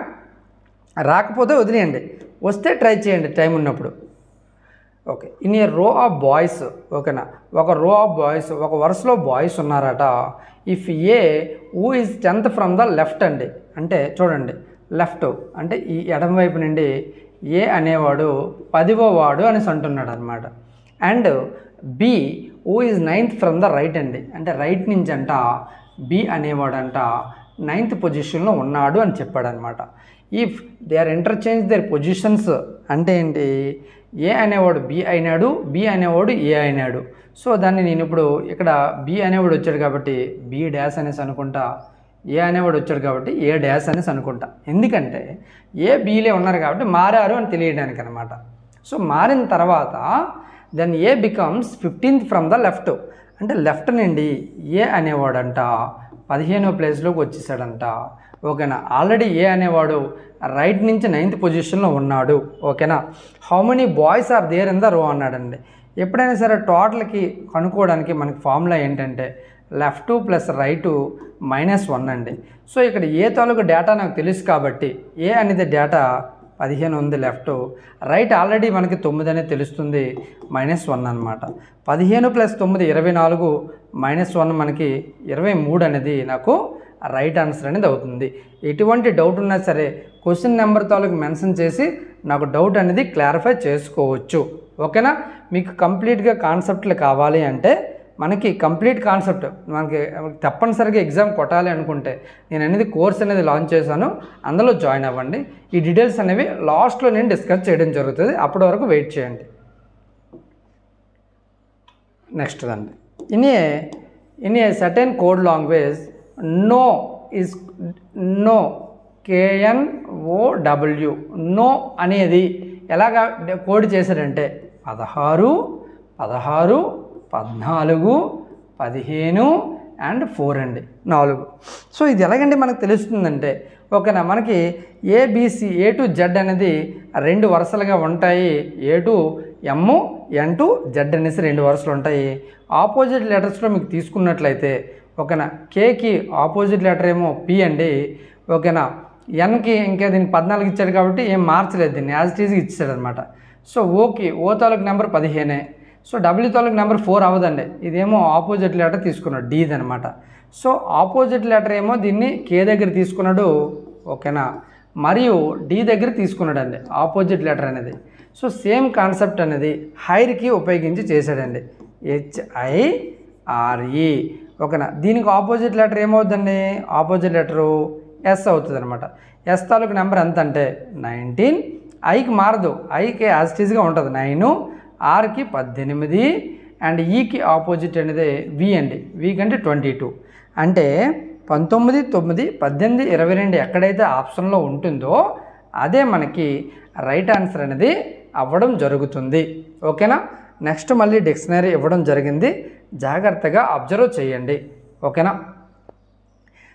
రాకపోతే వదిలేయండి వస్తే ట్రై చేయండి టైం ఉన్నప్పుడు ఓకే ఇన్ ఏ రో ఆఫ్ బాయ్స్ ఓకేనా ఒక రో ఆఫ్ బాయ్స్ ఒక వరుసలో బాయ్స్ ఉన్నారట if A uh is tenth from the left అండి అంటే చూడండి లెఫ్ట్ అంటే ఈ ఎడమ వైపు నుండి ఏ అనేవాడు పదివో వాడు అనేసి అంటున్నాడు అనమాట and B uh is ninth from the right అండి అంటే రైట్ నుంచి అంట బి అనేవాడంట నైన్త్ పొజిషన్లో ఉన్నాడు అని చెప్పాడు అనమాట if they are interchange their positions అంటే ఏంటి ఏ అనేవాడు బి అయినాడు బి అనేవాడు ఏ అయినాడు సో దాన్ని నేను ఇప్పుడు ఇక్కడ బి అనేవాడు వచ్చాడు కాబట్టి బి డాష్ అనేసి అనుకుంటా ఏ అనేవాడు వచ్చాడు కాబట్టి ఏ డాష్ అనేసి అనుకుంటా ఎందుకంటే ఏ బీలే ఉన్నారు కాబట్టి మారారు అని తెలియడానికి అనమాట సో మారిన తర్వాత then A becomes fifteenth from the left అంటే లెఫ్ట్ నుండి ఏ అనేవాడంట పదిహేనో ప్లేస్లోకి వచ్చేసాడంట ఓకేనా ఆల్రెడీ ఏ అనేవాడు రైట్ నుంచి నైన్త్ పొజిషన్లో ఉన్నాడు ఓకేనా how many boys are there in the row అన్నాడండి ఎప్పుడైనా సరే టోటల్కి కనుక్కోవడానికి మనకి ఫార్ములా ఏంటంటే left plus right minus one అండి సో ఇక్కడ ఏ తాలూకు డేటా నాకు తెలుసు కాబట్టి ఏ అనేది డేటా పదిహేను ఉంది లెఫ్ట్ రైట్ ఆల్రెడీ మనకి తొమ్మిది అనేది తెలుస్తుంది మైనస్ వన్ అనమాట పదిహేను ప్లస్ తొమ్మిది ఇరవై నాలుగు మైనస్ వన్ మనకి ఇరవై మూడు అనేది నాకు రైట్ ఆన్సర్ అనేది అవుతుంది ఎటువంటి డౌట్ ఉన్నా సరే క్వశ్చన్ నెంబర్ తాలూకు మెన్షన్ చేసి నాకు డౌట్ అనేది క్లారిఫై చేసుకోవచ్చు ఓకేనా మీకు కంప్లీట్గా కాన్సెప్ట్లు కావాలి అంటే మనకి కంప్లీట్ కాన్సెప్ట్ మనకి తప్పనిసరిగా ఎగ్జామ్ కొట్టాలి అనుకుంటే నేను అనేది కోర్స్ అనేది లాంచ్ చేశాను అందులో జాయిన్ అవ్వండి ఈ డీటెయిల్స్ అనేవి లాస్ట్లో నేను డిస్కస్ చేయడం జరుగుతుంది అప్పటి వరకు వెయిట్ చేయండి నెక్స్ట్ అండి in a in a certain code language know is know K N O W know అనేది ఎలాగా కోడ్ చేశారంటే పదహారు పదహారు పద్నాలుగు పదిహేను అండ్ ఫోర్ అండి నాలుగు సో ఇది ఎలాగంటే మనకు తెలుస్తుందంటే ఓకేనా మనకి ఏబిసి ఏ టు జెడ్ అనేది రెండు వరుసలుగా ఉంటాయి A to M N to Z అనేసి రెండు వరుసలు ఉంటాయి ఆపోజిట్ లెటర్స్లో మీకు తీసుకున్నట్లయితే ఓకేనా కేకి ఆపోజిట్ లెటర్ ఏమో పి అండి ఓకేనా ఎన్కి ఇంకా దీనికి పద్నాలుగు ఇచ్చాడు కాబట్టి ఏం మార్చలేదు దీన్ని యాజ్ ఇట్ ఈజ్గా ఇచ్చాడు అనమాట సో ఓకి ఓ తాలూకు నెంబర్ పదిహేనే సో డబ్ల్యూ తాలూకు నెంబర్ ఫోర్ అవ్వదండి ఇదేమో ఆపోజిట్ లెటర్ తీసుకున్నాడు డీది అనమాట సో ఆపోజిట్ లెటర్ ఏమో దీన్ని కే దగ్గర తీసుకున్నాడు ఓకేనా మరియు డి దగ్గర తీసుకున్నాడు అండి ఆపోజిట్ లెటర్ అనేది సో సేమ్ కాన్సెప్ట్ అనేది హైర్కి ఉపయోగించి చేశాడండి హెచ్ఐఆర్ఈ ఓకేనా దీనికి ఆపోజిట్ లెటర్ ఏమవుతుందండి ఆపోజిట్ లెటరు ఎస్ అవుతుంది అనమాట ఎస్ తాలూకు నెంబర్ ఎంత అంటే నైన్టీన్ ఐకి మారదు ఐకి యాజిటీస్గా ఉంటుంది నైను ఆర్కి పద్దెనిమిది అండ్ ఈకి ఆపోజిట్ అనేది వి అండి వి కంటే ట్వంటీ టూ అంటే పంతొమ్మిది తొమ్మిది పద్దెనిమిది ఇరవై రెండు ఎక్కడైతే ఆప్షన్లో ఉంటుందో అదే మనకి రైట్ ఆన్సర్ అనేది అవ్వడం జరుగుతుంది ఓకేనా నెక్స్ట్ మళ్ళీ డిక్షనరీ ఇవ్వడం జరిగింది జాగ్రత్తగా అబ్జర్వ్ చేయండి ఓకేనా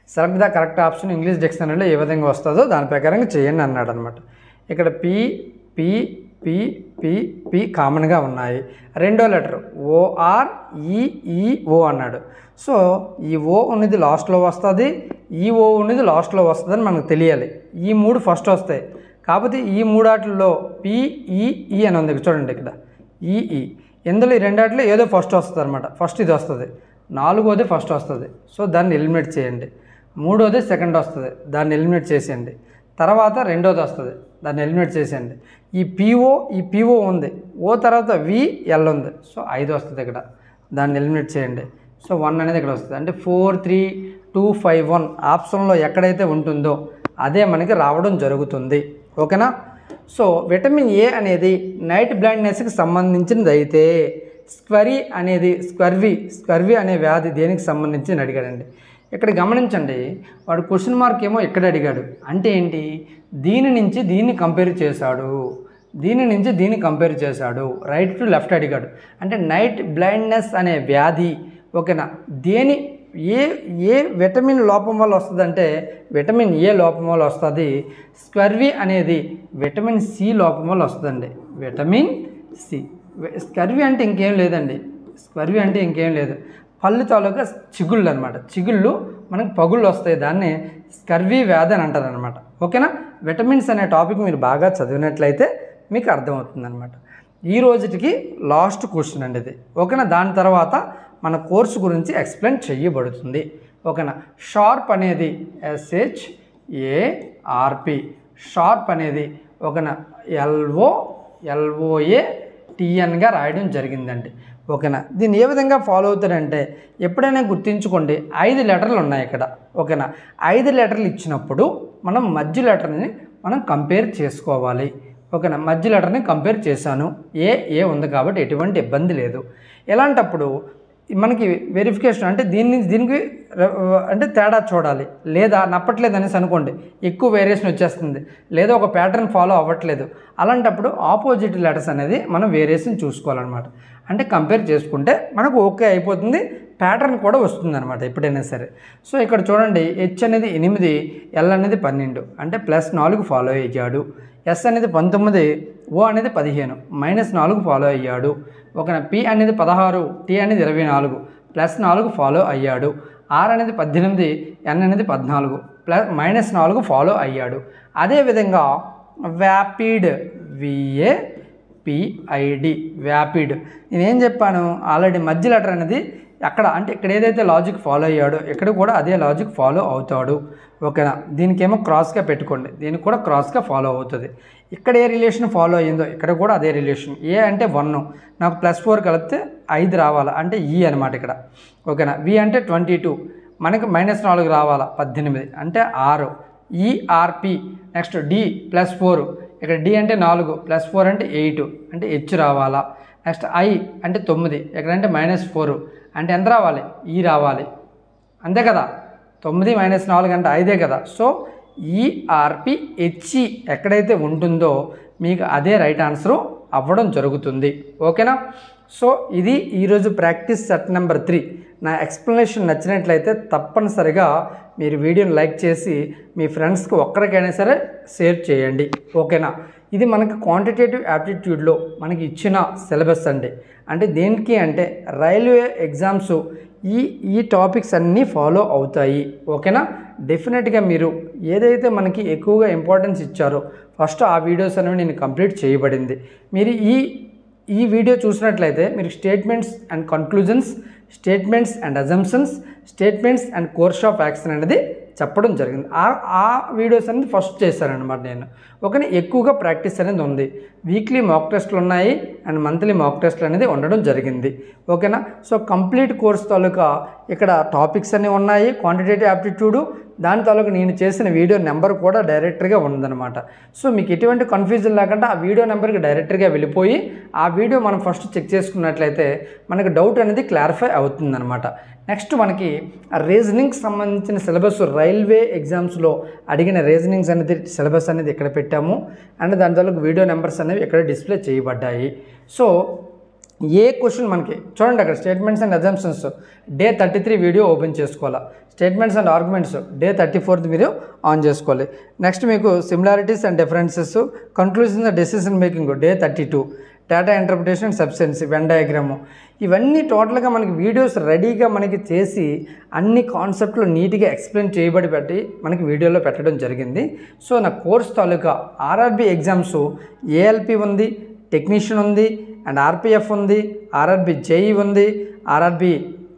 select the correct option English డిక్షనరీలో ఏ విధంగా వస్తుందో దాని ప్రకారంగా చేయండి అన్నాడు అనమాట ఇక్కడ P P P P P కామన్గా ఉన్నాయి రెండో లెటర్ ఓఆర్ ఈఈఓ అన్నాడు సో ఈ ఓ ఉన్నది లాస్ట్లో వస్తుంది ఈ ఓ ఉన్నది లాస్ట్లో వస్తుందని మనకు తెలియాలి ఈ మూడు ఫస్ట్ వస్తాయి కాకపోతే ఈ మూడాటిల్లో పిఈఈ అని ఉంది చూడండి ఇక్కడ ఈఈ ఇందులో ఈ రెండాటిలో ఏదో ఫస్ట్ వస్తుంది అనమాట ఫస్ట్ ఇది వస్తుంది నాలుగోది ఫస్ట్ వస్తుంది సో దాన్ని ఎలిమినేట్ చేయండి మూడోది సెకండ్ వస్తుంది దాన్ని ఎలిమినేట్ చేసేయండి తర్వాత రెండోది వస్తుంది దాన్ని ఎలిమినేట్ చేసేయండి ఈ పిఓ ఈ పిఓ ఉంది ఓ తర్వాత వి ఎల్ ఉంది సో ఐదు వస్తుంది ఇక్కడ దాన్ని ఎలిమినేట్ చేయండి సో వన్ అనేది ఇక్కడ వస్తుంది అంటే four three two five one ఆప్షన్లో ఎక్కడైతే ఉంటుందో అదే మనకి రావడం జరుగుతుంది ఓకేనా సో విటమిన్ ఏ అనేది నైట్ బ్లైండ్నెస్కి సంబంధించినది అయితే స్క్వరీ అనేది స్క్వర్వి స్క్వర్వి అనే వ్యాధి దేనికి సంబంధించి అడిగాడండి ఇక్కడ గమనించండి వాడు క్వశ్చన్ మార్క్ ఏమో ఇక్కడ అడిగాడు అంటే ఏంటి దీని నుంచి దీన్ని కంపేర్ చేశాడు దీని నుంచి దీన్ని కంపేర్ చేశాడు రైట్ టు లెఫ్ట్ అడిగాడు అంటే నైట్ బ్లైండ్నెస్ అనే వ్యాధి ఓకేనా దేని ఏ ఏ విటమిన్ లోపం వల్ల వస్తుందంటే విటమిన్ ఏ లోపం వల్ల వస్తుంది స్క్వర్వి అనేది విటమిన్ సి లోపం వల్ల వస్తుందండి విటమిన్ సి స్కర్వి అంటే ఇంకేం లేదండి స్క్వర్వి అంటే ఇంకేం లేదు పళ్ళు తాలూకా చిగుళ్ళు అనమాట చిగుళ్ళు మనకు పగుళ్ళు వస్తాయి దాన్ని స్కర్వీ వ్యాధి అని అంటారు అనమాట ఓకేనా విటమిన్స్ అనే టాపిక్ మీరు బాగా చదివినట్లయితే మీకు అర్థమవుతుంది అనమాట ఈ రోజుకి లాస్ట్ క్వశ్చన్ అండి ఇది ఓకేనా దాని తర్వాత మన కోర్సు గురించి ఎక్స్ప్లెయిన్ చేయబడుతుంది ఓకేనా షార్ప్ అనేది ఎస్హెచ్ ఏఆర్పి షార్ప్ అనేది ఓకేనా ఎల్ఓ ఎల్ఓఏ టిఎన్గా రాయడం జరిగిందండి ఓకేనా దీన్ని ఏ విధంగా ఫాలో అవుతారంటే ఎప్పుడైనా గుర్తుంచుకోండి ఐదు లెటర్లు ఉన్నాయి ఇక్కడ ఓకేనా ఐదు లెటర్లు ఇచ్చినప్పుడు మనం మధ్య లెటర్ని మనం కంపేర్ చేసుకోవాలి ఓకేనా మధ్య లెటర్ని కంపేర్ చేశాను ఏ ఏ ఉంది కాబట్టి ఎటువంటి ఇబ్బంది లేదు ఎలాంటప్పుడు మనకి వెరిఫికేషన్ అంటే దీని నుంచి దీనికి ర- అంటే తేడా చూడాలి లేదా నప్పట్లేదు అనేసి అనుకోండి ఎక్కువ వేరియేషన్ వచ్చేస్తుంది లేదా ఒక ప్యాటర్న్ ఫాలో అవ్వట్లేదు అలాంటప్పుడు ఆపోజిట్ లెటర్స్ అనేది మనం వేరియేషన్ చూసుకోవాలన్నమాట అంటే కంపేర్ చేసుకుంటే మనకు ఓకే అయిపోతుంది ప్యాటర్న్ కూడా వస్తుంది అనమాట ఎప్పుడైనా సరే సో ఇక్కడ చూడండి హెచ్ అనేది ఎనిమిది ఎల్ అనేది పన్నెండు అంటే ప్లస్ నాలుగు ఫాలో అయ్యాడు ఎస్ అనేది పంతొమ్మిది ఓ అనేది పదిహేను మైనస్ నాలుగు ఫాలో అయ్యాడు ఒక పి అనేది పదహారు టీ అనేది ఇరవై నాలుగు ప్లస్ నాలుగు ఫాలో అయ్యాడు ఆర్ అనేది పద్దెనిమిది ఎన్ అనేది పద్నాలుగు ప్లస్ మైనస్ నాలుగు ఫాలో అయ్యాడు అదేవిధంగా వ్యాపిడ్ విఏ పిఐడి వ్యాపిడ్ నేనేం చెప్పాను ఆల్రెడీ మధ్య లెటర్ అనేది అక్కడ అంటే ఇక్కడ ఏదైతే లాజిక్ ఫాలో అయ్యాడో ఇక్కడ కూడా అదే లాజిక్ ఫాలో అవుతాడు ఓకేనా దీనికేమో క్రాస్గా పెట్టుకోండి దీనికి కూడా క్రాస్గా ఫాలో అవుతుంది ఇక్కడ ఏ రిలేషన్ ఫాలో అయ్యిందో ఇక్కడ కూడా అదే రిలేషన్ ఏ అంటే వన్ నాకు ప్లస్ ఫోర్ కలిపితే ఐదు రావాలా అంటే ఈ అనమాట ఇక్కడ ఓకేనా వి అంటే ట్వంటీ టూ మనకి మైనస్ నాలుగు రావాలా పద్దెనిమిది అంటే ఆరు ERP next D plus four ఇక్కడ డి అంటే నాలుగు ప్లస్ ఫోర్ అంటే ఎయిట్ అంటే హెచ్ రావాలా నెక్స్ట్ ఐ అంటే తొమ్మిది ఎక్కడంటే మైనస్ ఫోర్ అంటే ఎంత రావాలి ఈ రావాలి అంతే కదా తొమ్మిది మైనస్ నాలుగు అంటే ఐదే కదా సో ఈఆర్పి హెచ్ఈ ఎక్కడైతే ఉంటుందో మీకు అదే రైట్ ఆన్సరు అవ్వడం జరుగుతుంది ఓకేనా సో ఇది ఈరోజు ప్రాక్టీస్ సెట్ నెంబర్ త్రీ నా ఎక్స్ప్లెనేషన్ నచ్చినట్లయితే తప్పనిసరిగా మీరు వీడియోని లైక్ చేసి మీ ఫ్రెండ్స్కి ఒక్కరికైనా సరే షేర్ చేయండి ఓకేనా ఇది మనకి క్వాంటిటేటివ్ యాప్టిట్యూడ్లో మనకి ఇచ్చిన సిలబస్ అండి అంటే దేనికి అంటే రైల్వే ఎగ్జామ్స్ ఈ ఈ టాపిక్స్ అన్నీ ఫాలో అవుతాయి ఓకేనా డెఫినెట్గా మీరు ఏదైతే మనకి ఎక్కువగా ఇంపార్టెన్స్ ఇచ్చారో ఫస్ట్ ఆ వీడియోస్ అనేవి నేను కంప్లీట్ చేయబడింది మీరు ఈ ఈ వీడియో చూసినట్లయితే మీరు statements and conclusions statements and assumptions statements and course of action అనేది చెప్పడం జరిగింది ఆ ఆ వీడియోస్ అనేది ఫస్ట్ చేశానన్నమాట నేను ఒకని ఎక్కువగా ప్రాక్టీస్ అనేది ఉంది వీక్లీ మాక్ టెస్ట్లు ఉన్నాయి అండ్ మంత్లీ మాక్ టెస్ట్లు అనేది ఉండడం జరిగింది ఓకేనా సో కంప్లీట్ కోర్స్ తాలూకా ఇక్కడ టాపిక్స్ అన్నీ ఉన్నాయి క్వాంటిటేటివ్ యాప్టిట్యూడు దాని తాలూకు నేను చేసిన వీడియో నెంబర్ కూడా డైరెక్ట్గా ఉందన్నమాట సో మీకు ఎటువంటి కన్ఫ్యూజన్ లేకుండా ఆ వీడియో నెంబర్కి డైరెక్ట్గా వెళ్ళిపోయి ఆ వీడియో మనం ఫస్ట్ చెక్ చేసుకున్నట్లయితే మనకి డౌట్ అనేది క్లారిఫై అవుతుందన్నమాట నెక్స్ట్ మనకి ఆ రీజనింగ్కి సంబంధించిన సిలబస్ రైల్వే ఎగ్జామ్స్లో అడిగిన రీజనింగ్స్ అనేది సిలబస్ అనేది ఇక్కడ పెట్టాము అండ్ దాని తాలూకు వీడియో నెంబర్స్ అనేవి ఇక్కడ డిస్ప్లే చేయబడ్డాయి సో ఏ క్వశ్చన్ మనకి చూడండి అక్కడ statements and assumptions day thirty three video open చేసుకోవాలా statements and arguments day thirty fourth మీరు ఆన్ చేసుకోవాలి నెక్స్ట్ మీకు similarities and differences conclusion decision making day thirty two data interpretation సబ్సెన్స్ వెన్ డయాగ్రాము ఇవన్నీ టోటల్గా మనకి వీడియోస్ రెడీగా మనకి చేసి అన్ని కాన్సెప్ట్లు నీట్గా ఎక్స్ప్లెయిన్ చేయబడి పెట్టి మనకి వీడియోలో పెట్టడం జరిగింది సో నా కోర్స్ తాలూకా ఆర్ఆర్బి ఎగ్జామ్స్ ఏఎల్పి ఉంది టెక్నీషియన్ ఉంది అండ్ ఆర్పిఎఫ్ ఉంది ఆర్ఆర్బి జేఈ ఉంది ఆర్ఆర్బి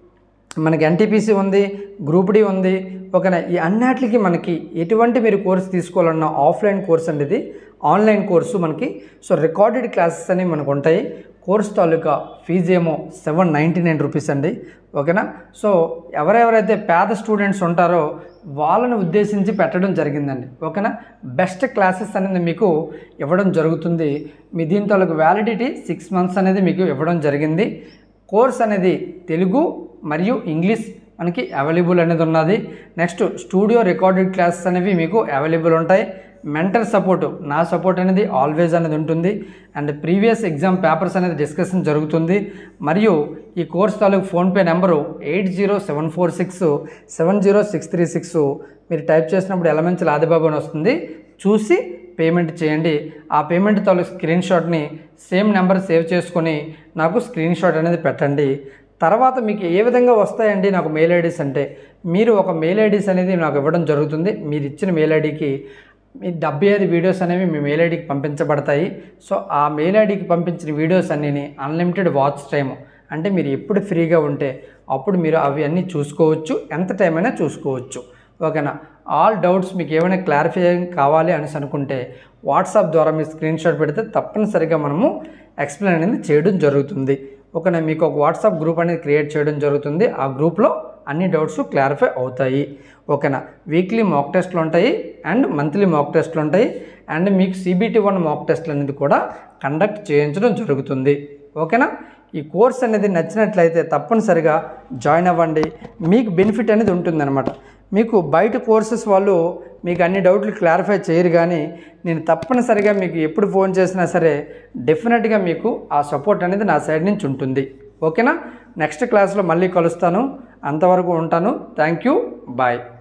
మనకి ఎన్టీపీసీ ఉంది గ్రూప్ డి ఉంది ఓకేనా ఈ అన్నిటికి మనకి ఎటువంటి మీరు కోర్స్ తీసుకోవాలన్నా ఆఫ్లైన్ కోర్స్ అండి ఇది ఆన్లైన్ కోర్సు మనకి సో రికార్డెడ్ క్లాసెస్ అనేవి మనకు ఉంటాయి కోర్స్ తాలూకా ఫీజు ఏమో సెవెన్ నైంటీ నైన్ రూపీస్ అండి ఓకేనా సో ఎవరెవరైతే పేద స్టూడెంట్స్ ఉంటారో వాళ్ళని ఉద్దేశించి పెట్టడం జరిగిందండి ఓకేనా బెస్ట్ క్లాసెస్ అనేది మీకు ఇవ్వడం జరుగుతుంది మీ దీని తాలూకు వ్యాలిడిటీ సిక్స్ మంత్స్ అనేది మీకు ఇవ్వడం జరిగింది కోర్స్ అనేది తెలుగు మరియు ఇంగ్లీష్ మనకి అవైలబుల్ అనేది ఉన్నది నెక్స్ట్ స్టూడియో రికార్డెడ్ క్లాసెస్ అనేవి మీకు అవైలబుల్ ఉంటాయి మెంటల్ సపోర్ట్ నా సపోర్ట్ అనేది ఆల్వేజ్ అనేది ఉంటుంది అండ్ ప్రీవియస్ ఎగ్జామ్ పేపర్స్ అనేది డిస్కషన్ జరుగుతుంది మరియు ఈ కోర్స్ తాలూకు PhonePe number eight zero seven four six seven zero six three six మీరు టైప్ చేసినప్పుడు ఎలమెంట్స్ ఆదిబాబు అని వస్తుంది చూసి పేమెంట్ చేయండి ఆ పేమెంట్ తాలూకు స్క్రీన్ షాట్ని సేమ్ నెంబర్ సేవ్ చేసుకొని నాకు స్క్రీన్ షాట్ అనేది పెట్టండి తర్వాత మీకు ఏ విధంగా వస్తాయండి నాకు మెయిల్ ఐడీస్ అంటే మీరు ఒక మెయిల్ ఐడీస్ అనేది నాకు ఇవ్వడం జరుగుతుంది మీరు ఇచ్చిన మెయిల్ ఐడికి మీ డెబ్బై ఐదు వీడియోస్ అనేవి మీ మెయిల్ ఐడికి పంపించబడతాయి సో ఆ మెయిల్ ఐడికి పంపించిన వీడియోస్ అన్నీ అన్లిమిటెడ్ వాచ్ టైం అంటే మీరు ఎప్పుడు ఫ్రీగా ఉంటే అప్పుడు మీరు అవి అన్నీ చూసుకోవచ్చు ఎంత టైం అయినా చూసుకోవచ్చు ఓకేనా ఆల్ డౌట్స్ మీకు ఏమైనా క్లారిఫై కావాలి అనేసి అనుకుంటే వాట్సాప్ ద్వారా మీ స్క్రీన్ షాట్ పెడితే తప్పనిసరిగా మనము ఎక్స్ప్లెయిన్ అనేది చేయడం జరుగుతుంది ఓకేనా మీకు ఒక వాట్సాప్ గ్రూప్ అనేది క్రియేట్ చేయడం జరుగుతుంది ఆ గ్రూప్లో అన్ని డౌట్స్ క్లారిఫై అవుతాయి ఓకేనా వీక్లీ మాక్ టెస్ట్లు ఉంటాయి అండ్ మంత్లీ మాక్ టెస్ట్లు ఉంటాయి అండ్ మీకు సిబిటి వన్ మాక్ టెస్ట్లు అనేది కూడా కండక్ట్ చేయించడం జరుగుతుంది ఓకేనా ఈ కోర్స్ అనేది నచ్చినట్లయితే తప్పనిసరిగా జాయిన్ అవ్వండి మీకు బెనిఫిట్ అనేది ఉంటుందన్నమాట మీకు బయట కోర్సెస్ వాళ్ళు మీకు అన్ని డౌట్లు క్లారిఫై చేయరు కానీ నేను తప్పనిసరిగా మీకు ఎప్పుడు ఫోన్ చేసినా సరే డెఫినెట్గా మీకు ఆ సపోర్ట్ అనేది నా సైడ్ నుంచి ఉంటుంది ఓకేనా నెక్స్ట్ క్లాస్లో మళ్ళీ కలుస్తాను అంతవరకు ఉంటాను థ్యాంక్ యూ బాయ్